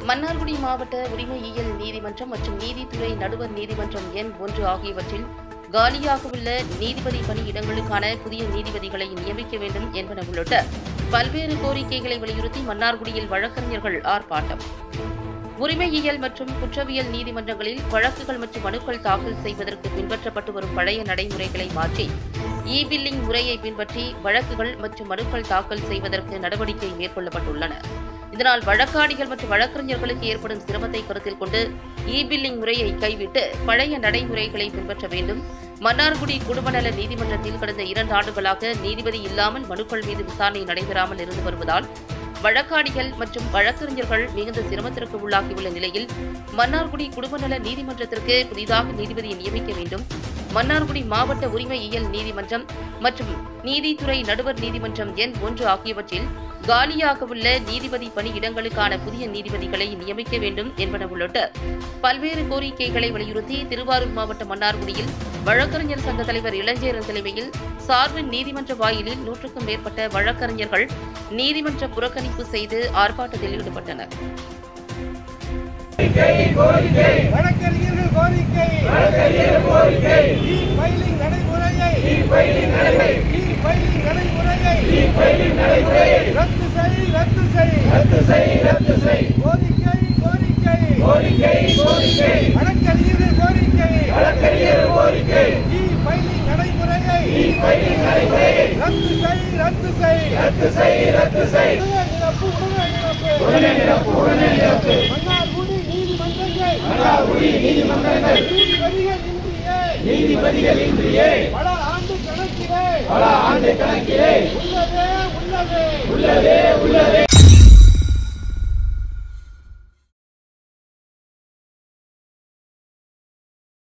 மன்னார்குடி மாவட்ட உரிமையியல் நீதிமன்றம் மற்றும் நீதித்துறை நடுவர் நீதிமன்றம் எண் ஒன்று ஆகியவற்றில் காலியாக உள்ள நீதிபதி பணியிடங்களுக்கான புதிய நீதிபதிகளை நியமிக்க வேண்டும் என்பன உள்ளிட்ட பல்வேறு கோரிக்கைகளை வலியுறுத்தி மன்னார்குடியில் வழக்கறிஞர்கள் ஆர்ப்பாட்டம் உரிமையியல் மற்றும் குற்றவியல் நீதிமன்றங்களில் வழக்குகள் மற்றும் மனுக்கள் தாக்கல் செய்வதற்கு பின்பற்றப்பட்டு வரும் பழைய நடைமுறைகளை மாற்றி இ பில்லிங் முறையை பின்பற்றி வழக்குகள் மற்றும் மனுக்கள் தாக்கல் செய்வதற்கு நடவடிக்கை மேற்கொள்ளப்பட்டுள்ளன இதனால் வழக்காடிகள் மற்றும் வழக்கறிஞர்களுக்கு ஏற்படும் சிரமத்தை கருத்தில் கொண்டு இ பில்லிங் முறையை கைவிட்டு பழைய நடைமுறைகளை பின்பற்ற வேண்டும் மன்னார்குடி குடும்பநல நீதிமன்றத்தில் கடந்த இரண்டு ஆண்டுகளாக நீதிபதி இல்லாமல் மனுக்கள் மீது விசாரணை நடைபெறாமல் இருந்து வருவதால் வழக்காடிகள் மற்றும் வழக்கறிஞர்கள் மிகுந்த சிரமத்திற்கு உள்ளாகியுள்ள நிலையில் மன்னார்குடி குடும்பநல நீதிமன்றத்திற்கு புதிதாக நீதிபதியை நியமிக்க வேண்டும் மன்னார்குடி மாவட்ட உரிமையியல் நீதிமன்றம் மற்றும் நீதித்துறை நடுவர் நீதிமன்றம் எண் ஒன்று ஆகியவற்றில் காலியாக உள்ள நீதிபதி பணியிடங்களுக்கான புதிய நீதிபதிகளை நியமிக்க வேண்டும் என்பன உள்ளிட்ட பல்வேறு கோரிக்கைகளை வலியுறுத்தி திருவாரூர் மாவட்ட மன்னார்குடியில் வழக்கறிஞர் சங்க தலைவர் இளஞ்சேரன் தலைமையில் சார்பு நீதிமன்ற வாயிலில் நூற்றுக்கும் மேற்பட்ட வழக்கறிஞர்கள் நீதிமன்ற புறக்கணிப்பு செய்து ஆர்ப்பாட்டத்தில் ஈடுபட்டனர் வழக்கறிஞர்கள் கோரிக்கை இ ஃபைலிங் நடைமுறையை இ ஃபைலிங் நடைமுறையை ரத்து செய் ரத்து செய் ரத்து செய் ரத்து செய் கோரிக்கை கோரிக்கை கோரிக்கை கோரிக்கை வழக்கறிஞர்கள் கோரிக்கை வழக்கறிஞர்கள் கோரிக்கை இ ஃபைலிங் நடைமுறையை இ ஃபைலிங் நடைமுறையை ரத்து செய் ரத்து செய் ரத்து செய் ரத்து செய் உடனே நிரப்பு உடனே நிரப்பு மன்னார்குடி நீதிமன்றங்கள் மன்னார்குடி நீதிமன்றங்கள் நீதிபதிகள் இன்றியே நீதிபதிகள் இன்றியே பல ஆண்டு கணக்கிலே பல ஆண்டு கணக்கிலே உள்ளதே உள்ளதே உள்ளதே உள்ளதே